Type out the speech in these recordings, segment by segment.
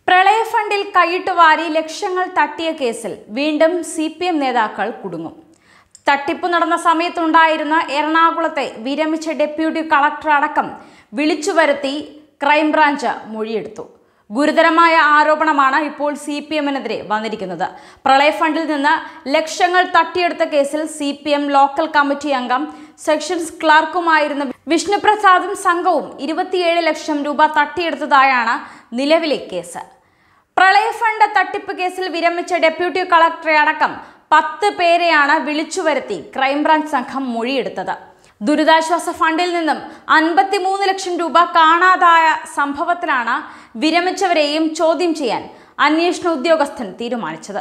പ്രളയ ഫണ്ടിൽ കൈയിട്ട് വാരി ലക്ഷങ്ങൾ തട്ടിയ കേസിൽ വീണ്ടും സി പി എം നേതാക്കൾ കുടുങ്ങും തട്ടിപ്പ് നടന്ന സമയത്തുണ്ടായിരുന്ന എറണാകുളത്തെ വിരമിച്ച ഡെപ്യൂട്ടി കളക്ടർ അടക്കം വിളിച്ചു വരുത്തി ക്രൈംബ്രാഞ്ച് മൊഴിയെടുത്തു ഗുരുതരമായ ആരോപണമാണ് ഇപ്പോൾ സി പി എമ്മിനെതിരെ വന്നിരിക്കുന്നത് പ്രളയ ഫണ്ടിൽ നിന്ന് ലക്ഷങ്ങൾ തട്ടിയെടുത്ത കേസിൽ C P M local committee അംഗം സെക്ഷൻസ് ക്ലാർക്കുമായിരുന്ന വിഷ്ണുപ്രസാദും സംഘവും ഇരുപത്തിയേഴ് ലക്ഷം രൂപ തട്ടിയെടുത്തതായാണ് നിലവിലെ കേസ് പ്രളയ ഫണ്ട് തട്ടിപ്പ് കേസിൽ വിരമിച്ച ഡെപ്യൂട്ടി കളക്ടറെ അടക്കം പത്ത് പേരെയാണ് വിളിച്ചു വരുത്തി ക്രൈംബ്രാഞ്ച് സംഘം മൊഴിയെടുത്തത് ദുരിതാശ്വാസ ഫണ്ടിൽ നിന്നും അൻപത്തിമൂന്ന് ലക്ഷം രൂപ കാണാതായ സംഭവത്തിലാണ് വിരമിച്ചവരെയും ചോദ്യം ചെയ്യാൻ അന്വേഷണ ഉദ്യോഗസ്ഥൻ തീരുമാനിച്ചത്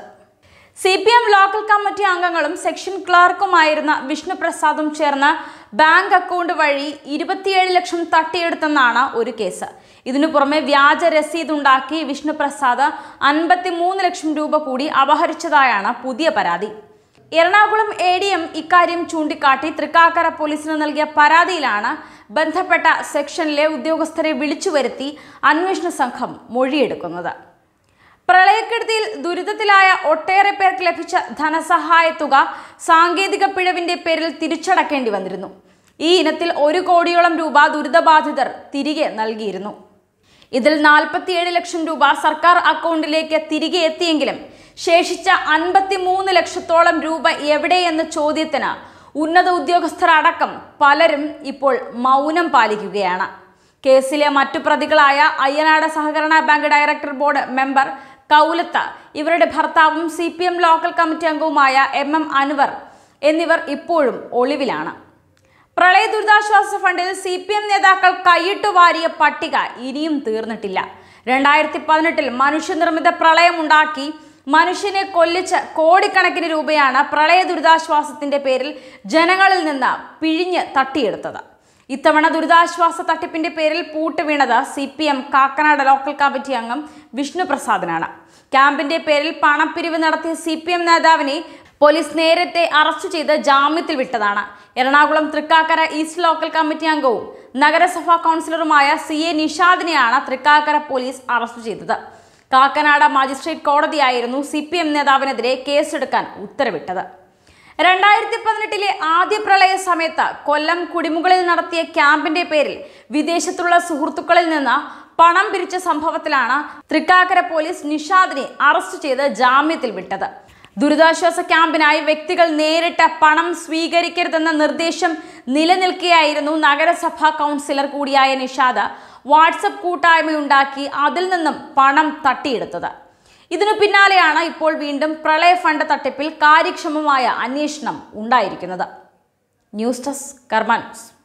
C P M local committee അംഗങ്ങളും സെക്ഷൻ ക്ലാർക്കുമായിരുന്ന വിഷ്ണു പ്രസാദും ചേർന്ന് ബാങ്ക് അക്കൗണ്ട് വഴി ഇരുപത്തിയേഴ് ലക്ഷം തട്ടിയെടുത്തെന്നാണ് ഒരു കേസ് ഇതിനു പുറമെ വ്യാജ രസീത് ഉണ്ടാക്കി വിഷ്ണു പ്രസാദ് അൻപത്തിമൂന്ന് ലക്ഷം രൂപ കൂടി അപഹരിച്ചതായാണ് പുതിയ പരാതി എറണാകുളം എ ഡി എം ഇക്കാര്യം ചൂണ്ടിക്കാട്ടി തൃക്കാക്കര പോലീസിന് നൽകിയ പരാതിയിലാണ് ബന്ധപ്പെട്ട സെക്ഷനിലെ ഉദ്യോഗസ്ഥരെ വിളിച്ചു വരുത്തി അന്വേഷണ സംഘം മൊഴിയെടുക്കുന്നത് പ്രളയക്കെടുതിയിൽ ദുരിതത്തിലായ ഒട്ടേറെ പേർക്ക് ലഭിച്ച ധനസഹായ തുക സാങ്കേതിക പിഴവിന്റെ പേരിൽ തിരിച്ചടക്കേണ്ടി വന്നിരുന്നു ഈ ഇനത്തിൽ ഒരു കോടിയോളം രൂപ ദുരിതബാധിതർ തിരികെ നൽകിയിരുന്നു ഇതിൽ നാൽപ്പത്തിയേഴ് ലക്ഷം രൂപ സർക്കാർ അക്കൗണ്ടിലേക്ക് തിരികെ എത്തിയെങ്കിലും ശേഷിച്ച അൻപത്തിമൂന്ന് ലക്ഷത്തോളം രൂപ എവിടെയെന്ന ചോദ്യത്തിന് ഉന്നത ഉദ്യോഗസ്ഥർ അടക്കം പലരും ഇപ്പോൾ മൗനം പാലിക്കുകയാണ് കേസിലെ മറ്റു പ്രതികളായ അയ്യനാട് സഹകരണ bank director board member Koulath ഇവരുടെ ഭർത്താവും C P M local committee അംഗവുമായ എം എം അൻവർ എന്നിവർ ഇപ്പോഴും ഒളിവിലാണ് പ്രളയ ദുരിതാശ്വാസ ഫണ്ടിൽ സി പി എം നേതാക്കൾ കൈയിട്ട് വാരിയ പട്ടിക ഇനിയും തീർന്നിട്ടില്ല രണ്ടായിരത്തി പതിനെട്ടിൽ മനുഷ്യനിർമ്മിത പ്രളയമുണ്ടാക്കി മനുഷ്യനെ കൊല്ലിച്ച് കോടിക്കണക്കിന് രൂപയാണ് പ്രളയ ദുരിതാശ്വാസത്തിന്റെ പേരിൽ ജനങ്ങളിൽ നിന്ന് പിഴിഞ്ഞ് തട്ടിയെടുത്തത് ഇത്തവണ ദുരിതാശ്വാസ തട്ടിപ്പിന്റെ പേരിൽ പൂട്ട് വീണത് C P M Kakkanad local committee അംഗം വിഷ്ണു പ്രസാദിനാണ് ക്യാമ്പിന്റെ പേരിൽ പണപ്പിരിവ് നടത്തിയ സി പി എം നേതാവിനെ പോലീസ് നേരത്തെ അറസ്റ്റ് ചെയ്ത് ജാമ്യത്തിൽ വിട്ടതാണ് Ernakulam Thrikkakara east local committee അംഗവും നഗരസഭാ കൗൺസിലറുമായ സി എ നിഷാദിനെയാണ് തൃക്കാക്കര പോലീസ് അറസ്റ്റ് ചെയ്തത് കാക്കനാട് മജിസ്ട്രേറ്റ് കോടതിയായിരുന്നു സി പി എം നേതാവിനെതിരെ കേസെടുക്കാൻ ഉത്തരവിട്ടത് രണ്ടായിരത്തി പതിനെട്ടിലെ ആദ്യ പ്രളയ സമയത്ത് കൊല്ലം കുടിമുകളിൽ നടത്തിയ ക്യാമ്പിന്റെ പേരിൽ വിദേശത്തുള്ള സുഹൃത്തുക്കളിൽ നിന്ന് പണം പിരിച്ച സംഭവത്തിലാണ് തൃക്കാക്കര പോലീസ് നിഷാദിനെ അറസ്റ്റ് ചെയ്ത് ജാമ്യത്തിൽ വിട്ടത് ദുരിതാശ്വാസ ക്യാമ്പിനായി വ്യക്തികൾ നേരിട്ട് പണം സ്വീകരിക്കരുതെന്ന നിർദ്ദേശം നിലനിൽക്കെയായിരുന്നു നഗരസഭാ കൗൺസിലർ കൂടിയായ നിഷാദ് വാട്സപ്പ് കൂട്ടായ്മയുണ്ടാക്കി അതിൽ നിന്നും പണം തട്ടിയെടുത്തത് ഇതിനു പിന്നാലെയാണ് ഇപ്പോൾ വീണ്ടും പ്രളയ ഫണ്ട് തട്ടിപ്പിൽ കാര്യക്ഷമമായ അന്വേഷണം ഉണ്ടായിരിക്കുന്നത് ന്യൂസ് ഡെസ്ക് കർമാൻസ്